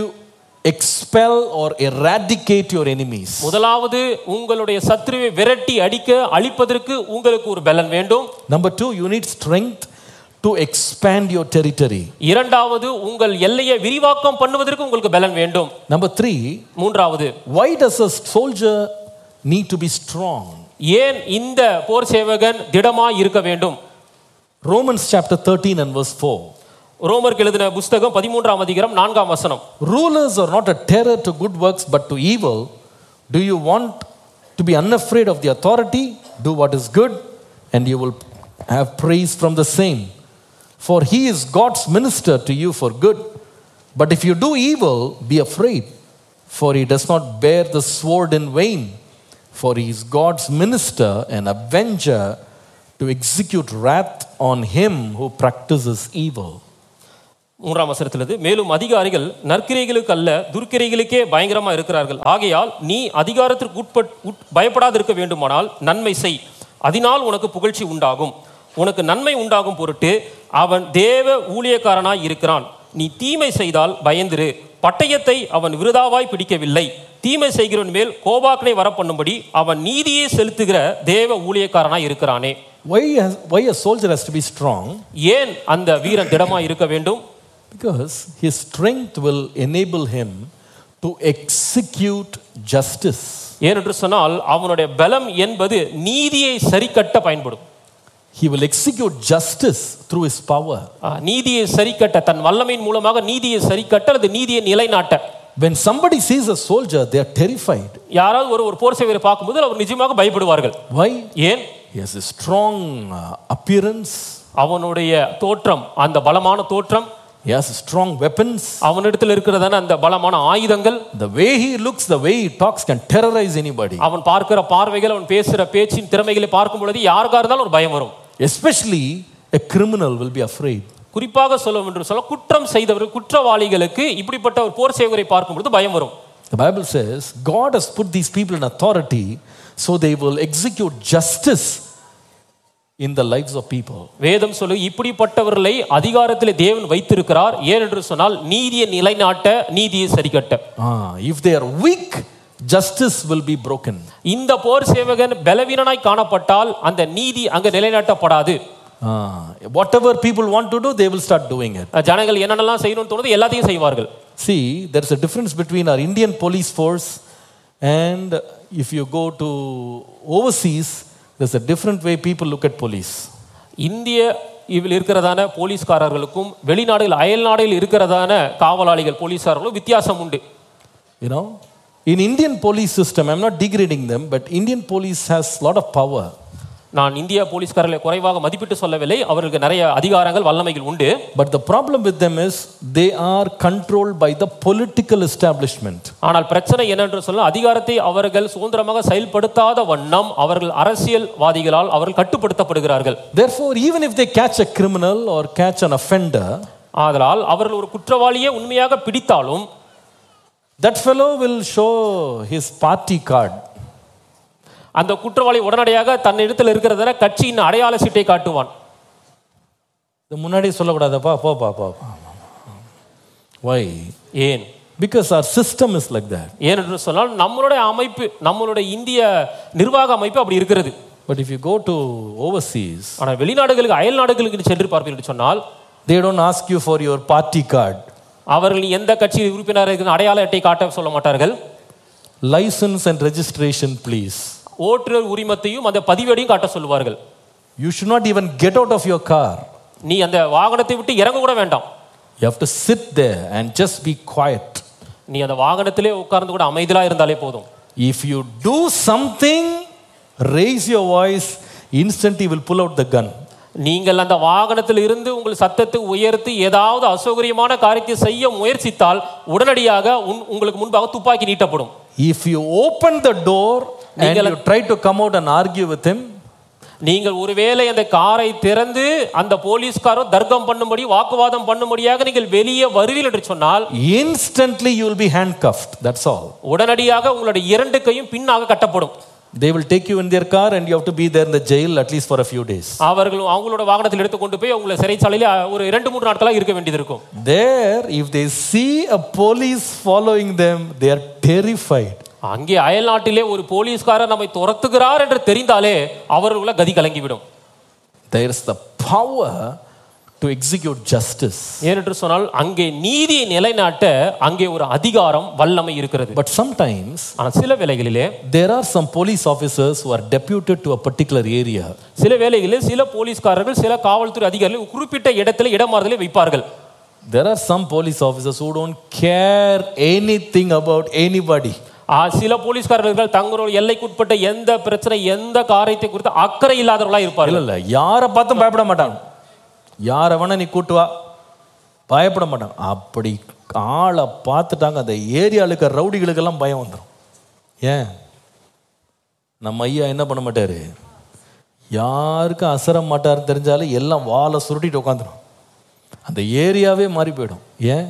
expel or eradicate your enemies. முதலாவது உங்களுடைய சத்துருவை விரட்டி அடிக்க அழிப்பதற்கு உங்களுக்கு ஒரு பலன் வேண்டும் Number two, you need strength to expand your territory. இரண்டாவது உங்கள் எல்லையை விரிவாக்கம் பண்ணுவதற்கு உங்களுக்கு பலன் வேண்டும் Number three, மூன்றாவது why does a soldier need to be strong? ஏன் இந்த போர் சேவகன் திடமாய் இருக்க வேண்டும் Romans chapter 13 and verse 4. ரோமருக்கு எழுதின புஸ்தகம் பதிமூன்றாம் அதிகாரம் நான்காம் வசனம் Rulers are not a terror to good works but to evil. Do you want to be unafraid of the authority? Do what is good, and you will have praise from the same. For he is God's minister to you for good. But if you do evil, be afraid, for he does not bear the sword in vain. For he is God's minister and avenger to execute wrath on him who practices evil. மூன்றாம் வசனத்திலிருந்து மேலும் அதிகாரிகள் நற்கிரைகளுக்கு அல்ல துர்க்கிரைகளுக்கே பயங்கரமா இருக்கிறார்கள் ஆகையால் நீ அதிகாரத்திற்கு உட்பட் உட் பயப்படாதிருக்க வேண்டுமானால் நன்மை செய் அதனால் உனக்கு புகழ்ச்சி உண்டாகும் உனக்கு நன்மை உண்டாகும் பொருட்டு அவன் தேவ ஊழியக்காரனாய் இருக்கிறான் நீ தீமை செய்தால் பயந்திரு பட்டயத்தை அவன் விருதாவாய் பிடிக்கவில்லை தீமை செய்கிறவன் மேல் கோபாக்கனை வரப்பண்ணும்படி அவன் நீதியை செலுத்துகிற தேவ ஊழியக்காரனாய் இருக்கிறானே Why, has, why a soldier has to be strong? ஏன் அந்த வீரன் திடமாய் இருக்க வேண்டும் Because his strength will enable him to execute justice. ஏனென்று சொன்னால் அவனுடைய பலம் என்பது நீதியை சரிக்கட்ட பயன்படும் He will execute justice through his power. ஆ, நீதியை சரிக்கட்ட தன் வல்லமையின் மூலமாக நீதியை சரிக்கட்ட அல்லது நீதியை நிலைநாட்ட When somebody sees a soldier, they are terrified. யாராவது ஒரு ஒரு போர் சேவரை பார்க்கும்போது அவர் நிஜமாக பயப்படுவார்கள் Why? ஏன் He has a strong uh, appearance, அவனுடைய தோற்றம் அந்த பலமான தோற்றம் he has strong weapons. அவனிடத்தில் இருக்கிறதான அந்த பலமான ஆயுதங்கள் The way he looks, the way he talks can terrorize anybody. அவன் பார்க்கிற பார்வைகள் அவன் பேசுகிற பேச்சின் திறமைகளை பார்க்கும் பொழுது யாருக்கா இருந்தாலும் ஒரு பயம் வரும் Especially a criminal will be afraid. குறிப்பாக சொல்லும் என்று சொல்ல குற்றம் செய்தவர்கள் குற்றவாளிகளுக்கு இப்படிப்பட்ட ஒரு போர் சேவரை பார்க்கும் பொழுது பயம் வரும் The Bible says God has put these people in authority so they will execute justice in the lives of people. வேதம் சொல்லு இப்படிப்பட்டவர்களை அதிகாரத்தில் தேவன் வைத்திருக்கிறார் ஏனென்று சொன்னால் நீதியை நிலைநாட்ட நீதியை சரிக்கட்ட Ah, if they are weak, justice will be broken. இந்த போர் சேவகன் பலவீனனாய் காணப்பட்டால் அந்த நீதி அங்க நிலைநாட்டப்படாது Ah, whatever people want to do, they will start doing it. ஜனங்கள் என்னென்னலாம் செய்யணும்னு தோணுது எல்லாத்தையும் செய்வார்கள் See, there's a difference between our Indian police force and if you go to overseas, there's a different way people look at police. இந்திய இதில் இருக்கிறதான போலீஸ்காரர்களுக்கும் வெளிநாடுகள் அயல் நாடுகளில் இருக்கிறதான காவலாளிகள் போலீஸ்காரர்களும் வித்தியாசம் உண்டு You know, in Indian police system, I'm not degrading them, but Indian police has a lot of power. நான் இந்திய போலீஸ்காரர்களை குறைவாக மதிப்பிட்டு சொல்லவில்லை அவர்களுக்கு நிறைய அதிகாரங்கள் வல்லமைகள் உண்டு But the problem with them is they are controlled by the political establishment. ஆனால் பிரச்சனை என்னென்று சொல்ல அதிகாரத்தை அவர்கள் சுதந்திரமாக செயல்படுத்தாத வண்ணம் அவர்கள் அரசியல்வாதிகளால் அவர்கள் கட்டுப்படுத்தப்படுகிறார்கள் Therefore, even if they catch a criminal or catch an offender, ஆதலால் அவர்கள் ஒரு குற்றவாளியை உண்மையாக பிடித்தாலும் that fellow will show his party card. அந்த குற்றவாளி உடனடியாக தன்னிடத்தில் இருக்கிறதான கட்சியின் அடையாள சீட்டை காட்டுவான் இது முன்னாடியே சொல்லக்கூடாதப்பா போப்பா போ Why? ஏன் Because our system is like that. ஏனென்று சொன்னால் நம்மளுடைய அமைப்பு நம்மளுடைய இந்திய நிர்வாக அமைப்பு அப்படி இருக்கிறது But if you go to overseas, ஆனால் வெளிநாடுகளுக்கு அயல் நாடுகளுக்கு சென்று பார்ப்பீர்கள் என்று சொன்னால் they don't ask you for your party card. அவர்கள் எந்த கட்சி உறுப்பினர் இருக்கிற அடையாள அட்டை காட்ட சொல்ல மாட்டார்கள் License and registration, please. ஓட்டுநர் உரிமத்தையும் அந்த பதிவேடையும் காட்ட சொல்லுவார்கள் You should not even get out of your car. நீ அந்த வாகனத்தை விட்டு இறங்க கூட வேண்டாம் You have to sit there and just be quiet. நீ அந்த வாகனத்திலே உட்கார்ந்து கூட அமைதியா இருந்தாலே போதும் If you do something, raise your voice, instantly will pull out the gun. நீங்கள் அந்த வாகனத்தில் இருந்து உங்கள் சத்தத்தை உயர்த்தி ஏதாவது அசௌகரியமான காரியத்தை செய்ய முயற்சித்தால் உடனடியாக உன்- உங்களுக்கு முன்பாக துப்பாக்கி நீட்டப்படும் If you open the door and நீங்கள்- you try to come out and argue with him, நீங்கள் ஒருவேளை அந்த காரை திறந்து அந்த போலீஸ்காரோ தர்க்கம் பண்ணும்படி வாக்குவாதம் பண்ணும்படியாக நீங்கள் வெளியே வருவீர்கள் என்று சொன்னால் instantly you will be handcuffed. That's all. உடனடியாக உங்களுடைய இரண்டு கையும் பின்னாக கட்டப்படும் They will take you in their car and you have to be there in the jail at least for a few days. அவர்கள் அவங்களோட வாகனத்தில் எடுத்துக்கொண்டு போய் உங்களை சிறைச்சாலையில ஒரு இரண்டு மூன்று நாட்களாக இருக்க வேண்டியது இருக்கும் There, if they see a police following them, they are terrified. அங்கே அயல் நாட்டிலே ஒரு போலீஸ்காரர் நம்மை துரத்துகிறார் என்று தெரிந்தாலே அவர்களுக்குள்ள கதி கலங்கிவிடும் There is the power to execute justice. ஏனென்று சொன்னால் அங்கே நீதியை நிலைநாட்ட அங்கே ஒரு அதிகாரம் வல்லமை இருக்கிறது But sometimes ஆனால் சில வேளைகளிலே there are some police officers who are deputed to a particular area. சில வேளைகளில் சில போலீஸ்காரர்கள் சில காவல்துறை அதிகாரிகள் ஒரு குறிப்பிட்ட இடத்துல இடமாறுதலை வைப்பார்கள் There are some police officers who don't care anything about anybody. ஆ, சில போலீஸ்காரர்கள் தங்களோட எல்லைக்குட்பட்ட எந்த பிரச்சனை எந்த காரியத்தை குறித்து அக்கறை இல்லாதவர்களா இருப்பார்கள் இல்ல இல்ல யாரை பார்த்தும் பயப்பட மாட்டாங்க யாரை வேணா நீ கூட்டு வா பயப்பட மாட்டாங்க அப்படி ஆளை பார்த்துட்டாங்க அந்த ஏரியாவில் இருக்கிற ரவுடிகளுக்கெல்லாம் பயம் வந்துடும் ஏன் நம்ம ஐயா என்ன பண்ண மாட்டாரு யாருக்கும் அசர மாட்டாருன்னு தெரிஞ்சாலும் எல்லாம் வாழை சுருட்டிட்டு உட்காந்துரும் அந்த ஏரியாவே மாறி போயிடும் ஏன்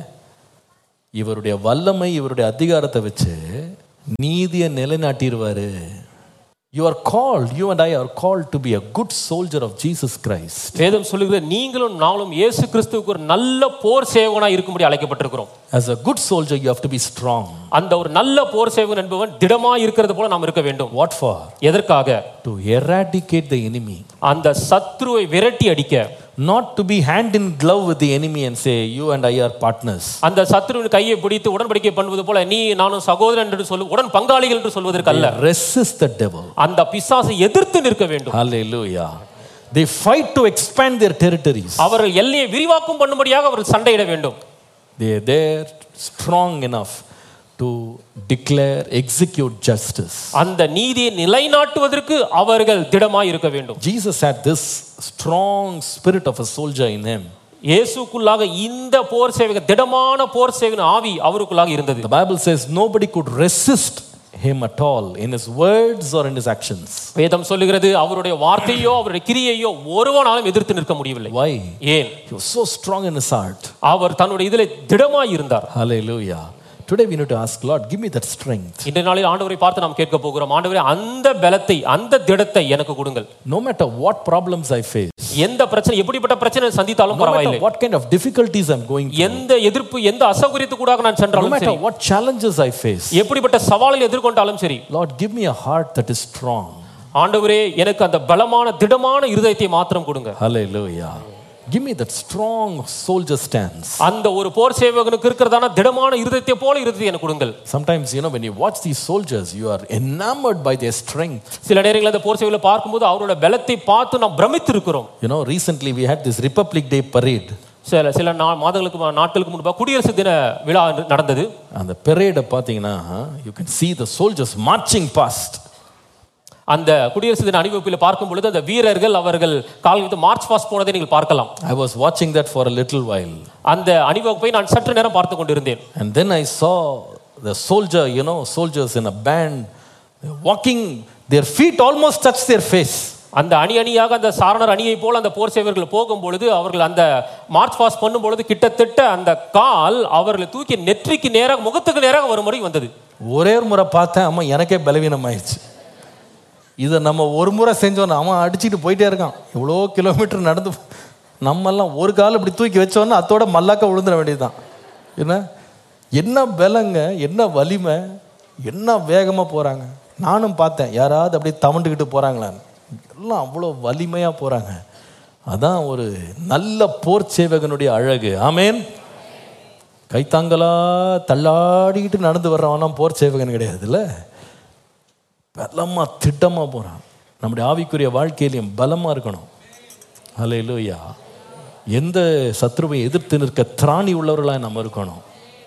இவருடைய வல்லமை இவருடைய அதிகாரத்தை வச்சு நீதியை நிலைநாட்டிடுவாரு you are called you and I are called to be a good soldier of Jesus Christ வேதம் சொல்லுகிறது நீங்களும் நானும் இயேசு கிறிஸ்துவுக்கு ஒரு நல்ல போர் சேவகனா இருக்கும்படி அழைக்கப்பட்டிருக்கிறோம் As a good soldier, you have to be strong. அந்த ஒரு நல்ல போர் சேவகன் என்பவன் திடமா இருக்கிறது போல நாம் இருக்க வேண்டும் What for? எதற்காக To eradicate the enemy. அந்த சத்ருவை விரட்டி அடிக்க Not to be hand in glove with the enemy and say, You and I are partners. அந்த சத்ருவின் கையை பிடித்து உடன்படிக்கை பண்ணுவது போல நீ நானும் சகோதரன் என்று சொல்லு உடன் பங்காளிகள் என்று சொல்வதற்கு அல்ல Resist the devil. அந்த பிசாசை எதிர்த்து நிற்க வேண்டும் Hallelujah. They fight to expand their territories. அவர்கள் எல்லையை விரிவாக்கம் பண்ணும்படியாக அவர்கள் சண்டையிட வேண்டும் They are there strong enough to declare, execute justice. அந்த நீதியை நிலைநாட்டுவதற்கு அவர்கள் திடமாய் இருக்க வேண்டும் Jesus had this strong spirit of a soldier in him. இயேசுக்குள்ளாக இந்த போர் சேவக திடமான போர் சேவன ஆவி அவருக்குள்ளாக இருந்தது The Bible says nobody could resist him at all in his words or in his actions. வேதம் சொல்லுகிறது அவருடைய வார்த்தையோ அவருடைய கிரியையோ ஒருவனாலும் எதிர்த்து நிற்க முடியவில்லை Why? ஏன் He was so strong in his heart. அவர் தன்னுடைய இதிலே திடமாய் இருந்தார் Hallelujah. Today we need to ask, Lord, give me that strength. இன்றைய நாளில் ஆண்டவரை பார்த்து நாம் கேட்க போகிறோம் ஆண்டவரே அந்த பலத்தை அந்த திடத்தை எனக்கு கொடுங்கள் No matter what problems I face, எந்த பிரச்சனை எப்படிப்பட்ட பிரச்சனை சந்தித்தாலும் no பரவாயில்லை matter what kind of difficulties I'm going through, எந்த எதிர்ப்பு எந்த அசௌகரியத்துக்கூடாக நான் no சென்றாலும் matter சரி what challenges I face, எப்படிப்பட்ட சவாலை எதிர்கொண்டாலும் சரி Lord, give me a heart that is strong. ஆண்டவரே எனக்கு அந்த பலமான திடமான இருதயத்தை மாத்திரம் கொடுங்க Hallelujah. Give me that strong soldier stance. அந்த ஒரு போர் சேவகனுக்கு இருக்கிறதான திடமான இருதயத்தை போல இருதயத்தை எனக்கு கொடுங்கள் Sometimes, you know, when you watch these soldiers, you are enamored by their strength. சில நேரங்களில் அந்த போர் சேவகளை பார்க்கும்போது அவரோட பலத்தை பார்த்து நாம் பிரமித்து இருக்கிறோம் You know, recently we had this Republic Day parade. சில சில நா மாதங்களுக்கு மு- நாட்களுக்கு முன்பாக குடியரசு தின விழா நடந்தது அந்த பெரேடை பார்த்தீங்கன்னா you can see the soldiers marching past அந்த குடியரசு தின அணிவகுப்பில் பார்க்கும் பொழுது அந்த வீரர்கள் அவர்கள் கால் வைத்து மார்ச் பாஸ்ட் போனதை நீங்கள் பார்க்கலாம் I was watching that for a little while. அந்த அணிவகுப்பை நான் சற்று நேரம் பார்த்து கொண்டிருந்தேன் And then I saw the soldier, you know, soldiers in a band they're walking, their feet almost touch their face. அந்த அணி அணியாக அந்த சாரணர் அணியை போல அந்த போர் சேவர்கள் போகும் பொழுது அவர்கள் அந்த மார்ச் பாஸ் பண்ணும் பொழுது கிட்டத்தட்ட அந்த கால் அவர்களை தூக்கி நெற்றிக்கு நேராக முகத்துக்கு நேராக ஒரு முறை வந்தது ஒரே ஒரு முறை பார்த்தேன் அம்மா எனக்கே பலவீனம் ஆயிடுச்சு இதை நம்ம ஒரு முறை செஞ்சோன்னா அவன் அடிச்சுட்டு போயிட்டே இருக்கான் இவ்வளோ கிலோமீட்டர் நடந்து நம்மெல்லாம் ஒரு கால் இப்படி தூக்கி வச்சோன்னா அதோட மல்லாக்க விழுந்துட வேண்டியதுதான் என்ன என்ன பலங்க என்ன வலிமை என்ன வேகமாக போகிறாங்க நானும் பார்த்தேன் யாராவது அப்படியே தவண்டுக்கிட்டு போகிறாங்களான்னு எல்லாம் அவ்வளோ வலிமையாக போகிறாங்க அதான் ஒரு நல்ல போர் சேவகனுடைய அழகு ஆமேன் கைத்தாங்களா தள்ளாடிக்கிட்டு நடந்து வர்றவனா போர் சேவகன் கிடையாதுல்ல பலமாக திட்டமாக போகிறான் நம்முடைய ஆவிக்குரிய வாழ்க்கையிலையும் பலமாக இருக்கணும் ஹalleluya எந்த சத்ருவை எதிர்த்து நிற்க திராணி உள்ளவர்களாக நம்ம இருக்கணும்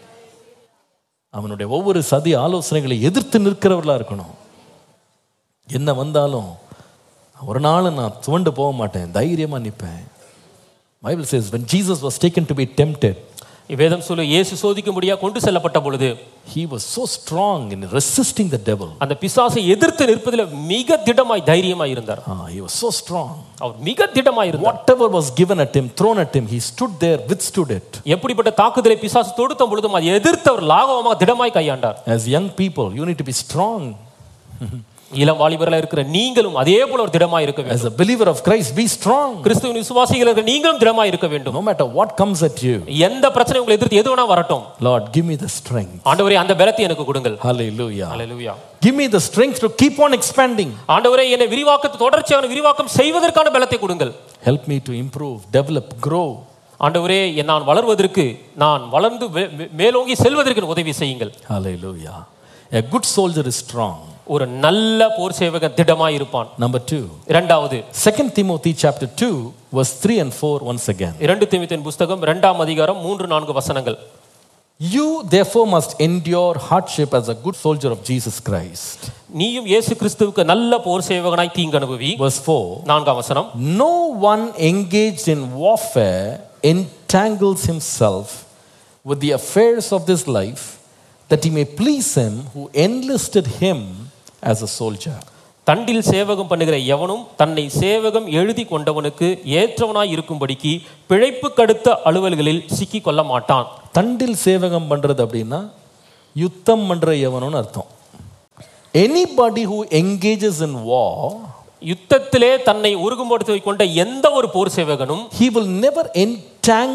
அவனுடைய ஒவ்வொரு சதி ஆலோசனைகளை எதிர்த்து நிற்கிறவர்களாக இருக்கணும் என்ன வந்தாலும் ஒரு நாள் நான் துவண்டு போக மாட்டேன் தைரியமாக நிற்பேன் Bible says when Jesus was taken to be tempted வேதம் சொல்லு இயேசு சோதிக்கும்படியா கொண்டு செல்லப்பட்ட பொழுது he was so strong in resisting the devil அந்த பிசாசை எதிர்த்து நிற்பதில் மிக திடமாய் தைரியமாய் இருந்தார் ah, he was so strong அவர் மிக திடமாய் இருந்தார் whatever was given at him thrown at him he stood there withstood it எப்படிப்பட்ட தாக்குதலை பிசாசு தொடுத்த பொழுதும் அதை எதிர்த்து அவர் லாகவமாக திடமாய் கையாண்டார் as young people you need to be strong இளம் வாலிபர்களா இருக்கிற நீங்களும் அதே போல ஒரு திடமாய் இருக்க வேண்டும் as a believer of christ be strong கிறிஸ்துவின் விசுவாசிகள் இருக்கிற நீங்களும் திடமாய் இருக்க வேண்டும் no matter what comes at you எந்த பிரச்சனை உங்களை எதிர்த்து எது வேணா வரட்டும் lord give me the strength ஆண்டவரே அந்த பலத்தை எனக்கு கொடுங்கள் hallelujah hallelujah give me the strength to keep on expanding ஆண்டவரே என்னை விரிவாக்கத்தை தொடர்ச்சியான விரிவாக்கம் செய்வதற்கான பலத்தை கொடுங்கள் help me to improve develop grow ஆண்டவரே என் நான் வளர்வதற்கு நான் வளர்ந்து வே- வே- மேலோங்கி செல்வதற்கு உதவி செய்யுங்கள் hallelujah a good soldier is strong ஒரு நல்ல போர் சேவகன் திடமாய் இருப்பான் number 2 இரண்டாவது 2 timothy chapter 2 verse 3 and 4 once again இரண்டு தீமித்தின் புஸ்தகம் இரண்டாம் அதிகாரம் மூன்று நான்கு வசனங்கள் you therefore must endure hardship as a good soldier of jesus christ நீயும் இயேசு கிறிஸ்துவுக்கு நல்ல போர் சேவகனாய் தீங்கு அனுபவி verse 4 நான்காம் வசனம் No one engaged in warfare entangles himself with the affairs of this life that he may please him who enlisted him as a soldier. தண்டில் சேவகம் பண்ணுகிற எவனும் தன்னை சேவகம் எழுதி கொண்டவனுக்கு ஏற்றவனாய் இருக்கும்படிக்கு பிழைப்பு கடுத்த அலுவல்களில் சிக்கிக் கொள்ள மாட்டான் தண்டில் சேவகம் பண்றது அப்படின்னா யுத்தம் பண்ற எவனும்னு அர்த்தம் anybody who engages in war யுத்தத்திலே தன்னை உருகும்படுத்தி கொண்ட எந்த ஒரு போர் சேவகனும் he will never entangle